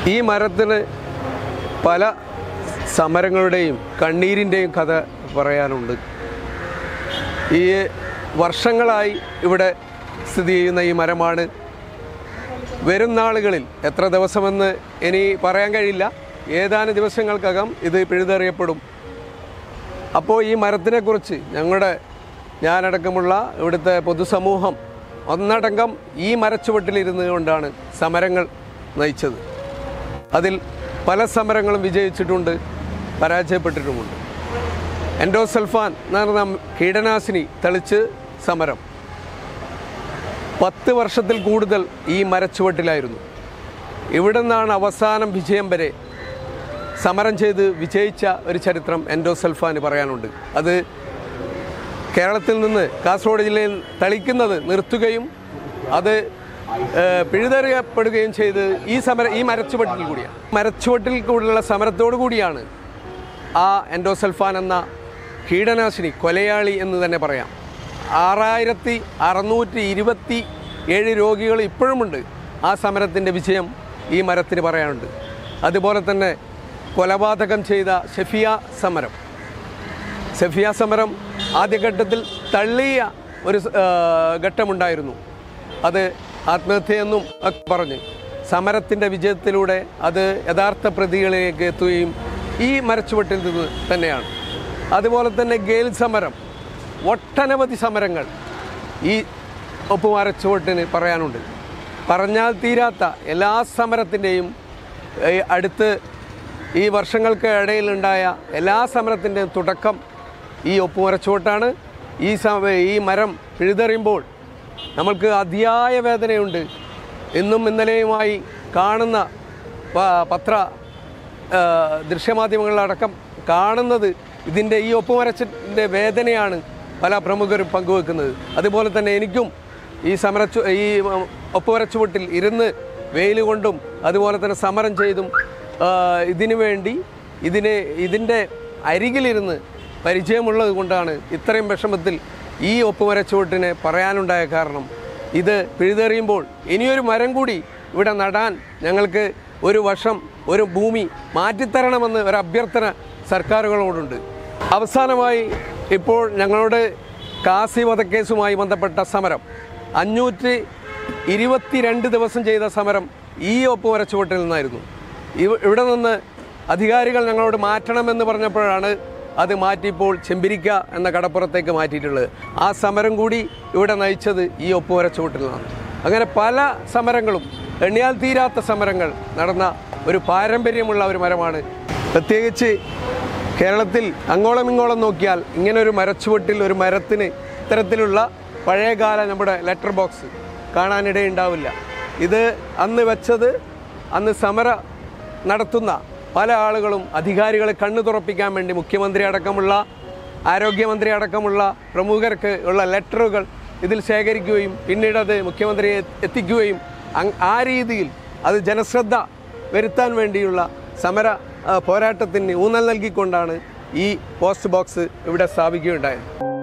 ഈ മരത്തിന് പല സമരങ്ങളുടെയും കണ്ണീരിൻ്റെയും കഥ പറയാനുണ്ട് ഈ വർഷങ്ങളായി ഇവിടെ സ്ഥിതി ചെയ്യുന്ന ഈ മരമാണ് വരും നാളുകളിൽ എത്ര ദിവസമെന്ന് ഇനി പറയാൻ കഴിയില്ല ഏതാനും ദിവസങ്ങൾക്കകം ഇത് പിഴുതെറിയപ്പെടും അപ്പോൾ ഈ മരത്തിനെക്കുറിച്ച് ഞങ്ങളുടെ ഞാനടക്കമുള്ള ഇവിടുത്തെ പൊതുസമൂഹം ഒന്നടങ്കം ഈ മരച്ചുവട്ടിലിരുന്ന് കൊണ്ടാണ് സമരങ്ങൾ നയിച്ചത് അതിൽ പല സമരങ്ങളും വിജയിച്ചിട്ടുണ്ട് പരാജയപ്പെട്ടിട്ടുമുണ്ട് എൻഡോസൾഫാൻ എന്ന് പറഞ്ഞ കീടനാശിനി തെളിച്ച് സമരം പത്ത് വർഷത്തിൽ കൂടുതൽ ഈ മരച്ചുവട്ടിലായിരുന്നു ഇവിടെ നിന്നാണ് അവസാനം വിജയം വരെ സമരം ചെയ്ത് വിജയിച്ച ഒരു ചരിത്രം എൻഡോസൾഫാന് പറയാനുണ്ട് അത് കേരളത്തിൽ നിന്ന് കാസർഗോഡ് ജില്ലയിൽ തളിക്കുന്നത് നിർത്തുകയും അത് ഏഹ്, പിഴുതെറിയപ്പെടുകയും ചെയ്ത് ഈ സമര ഈ മരച്ചുവട്ടിൽ കൂടിയാണ് മരച്ചുവട്ടിൽ കൂടിയുള്ള സമരത്തോടു കൂടിയാണ് ആ എൻഡോസൾഫാൻ എന്ന കീടനാശിനി കൊലയാളി എന്ന് തന്നെ പറയാം ആറായിരത്തി അറുന്നൂറ്റി ഇരുപത്തി ഏഴ് രോഗികൾ ഇപ്പോഴുമുണ്ട് ആ സമരത്തിൻ്റെ വിജയം ഈ മരത്തിന് പറയാനുണ്ട് അതുപോലെ തന്നെ കൊലപാതകം ചെയ്ത ഷെഫിയ സമരം സെഫിയ സമരം ആദ്യഘട്ടത്തിൽ തള്ളിയ ഒരു സ്- ആ, ഘട്ടമുണ്ടായിരുന്നു അത് ആത്മഹത്യയെന്നും ഒക്കെ പറഞ്ഞ് സമരത്തിൻ്റെ വിജയത്തിലൂടെ അത് യഥാർത്ഥ പ്രതികളിലേക്ക് എത്തുകയും ഈ മരച്ചുവട്ടിൽ നിന്ന് തന്നെയാണ് അതുപോലെ തന്നെ ഗെയിൽ സമരം ഒട്ടനവധി സമരങ്ങൾ ഈ ഒപ്പുമരച്ചുവട്ടിന് പറയാനുണ്ട് പറഞ്ഞാൽ തീരാത്ത എല്ലാ സമരത്തിൻ്റെയും ഈ അടുത്ത് ഈ വർഷങ്ങൾക്ക് ഇടയിലുണ്ടായ എല്ലാ സമരത്തിൻ്റെയും തുടക്കം ഈ ഒപ്പുമരച്ചുവട്ടാണ് ഈ സമ ഈ മരം പിഴുതെറിയുമ്പോൾ നമ്മൾക്ക് അതിയായ വേദനയുണ്ട് ഇന്നും ഇന്നലെയുമായി കാണുന്ന പ- പത്ര ആ, ദൃശ്യമാധ്യമങ്ങളിലടക്കം കാണുന്നത് ഇതിൻ്റെ ഈ ഒപ്പുമരച്ചിൻ്റെ വേദനയാണ് പല പ്രമുഖരും പങ്കുവെക്കുന്നത് അതുപോലെ തന്നെ എനിക്കും ഈ സമരച്ചു ഈ ഒപ്പുവരച്ചുവട്ടിൽ ഇരുന്ന് വെയിൽ കൊണ്ടും അതുപോലെ തന്നെ സമരം ചെയ്തും ആ, ഇതിനു വേണ്ടി ഇതിനെ ഇതിൻ്റെ അരികിലിരുന്ന് പരിചയമുള്ളത് കൊണ്ടാണ് ഇത്രയും വിഷമത്തിൽ ഈ ഒപ്പുമരച്ചുവട്ടിനെ പറയാനുണ്ടായ കാരണം ഇത് പിഴുതെറിയുമ്പോൾ ഇനിയൊരു മരം കൂടി ഇവിടെ നടാൻ ഞങ്ങൾക്ക് ഒരു വർഷം ഒരു ഭൂമി മാറ്റിത്തരണമെന്ന് ഒരു അഭ്യർത്ഥന സർക്കാരുകളോടുണ്ട് അവസാനമായി ഇപ്പോൾ ഞങ്ങളുടെ കാസി വധക്കേസുമായി ബന്ധപ്പെട്ട സമരം അഞ്ഞൂറ്റി ഇരുപത്തിരണ്ട് ദിവസം ചെയ്ത സമരം ഈ ഒപ്പുവരച്ചുവട്ടിൽ നിന്നായിരുന്നു ഇവ- ഇവിടെ നിന്ന് അധികാരികൾ ഞങ്ങളോട് മാറ്റണമെന്ന് പറഞ്ഞപ്പോഴാണ് അത് മാറ്റിപ്പോൾ ചെമ്പിരിക്ക എന്ന കടപ്പുറത്തേക്ക് മാറ്റിയിട്ടുള്ളത് ആ സമരം കൂടി ഇവിടെ നയിച്ചത് ഈ ഒപ്പുവരച്ചുവട്ടിൽ നിന്നാണ് അങ്ങനെ പല സമരങ്ങളും എണ്ണിയാൽ തീരാത്ത സമരങ്ങൾ നടന്ന ഒരു പാരമ്പര്യമുള്ള ഒരു മരമാണ് പ്രത്യേകിച്ച് കേരളത്തിൽ അങ്ങോളം ഇങ്ങോളം നോക്കിയാൽ ഇങ്ങനെ ഒരു മരച്ചുവട്ടിൽ ഒരു മരത്തിന് ഇത്തരത്തിലുള്ള പഴയകാല നമ്മുടെ ലെറ്റർ ബോക്സ് കാണാനിടയുണ്ടാവില്ല ഇത് അന്ന് വെച്ചത് അന്ന് സമര നടത്തുന്ന പല ആളുകളും അധികാരികളെ കണ്ണു തുറപ്പിക്കാൻ വേണ്ടി മുഖ്യമന്ത്രി അടക്കമുള്ള ആരോഗ്യമന്ത്രി അടക്കമുള്ള പ്രമുഖർക്ക് ഉള്ള ലെറ്ററുകൾ ഇതിൽ ശേഖരിക്കുകയും പിന്നീട് അത് മുഖ്യമന്ത്രിയെ എത്തിക്കുകയും അങ്- ആ രീതിയിൽ അത് ജനശ്രദ്ധ വരുത്താൻ വേണ്ടിയുള്ള സമര ആ, പോരാട്ടത്തിന് ഊന്നൽ നൽകിക്കൊണ്ടാണ് ഈ പോസ്റ്റ് ബോക്സ് ഇവിടെ സ്ഥാപിക്കുകയുണ്ടായത്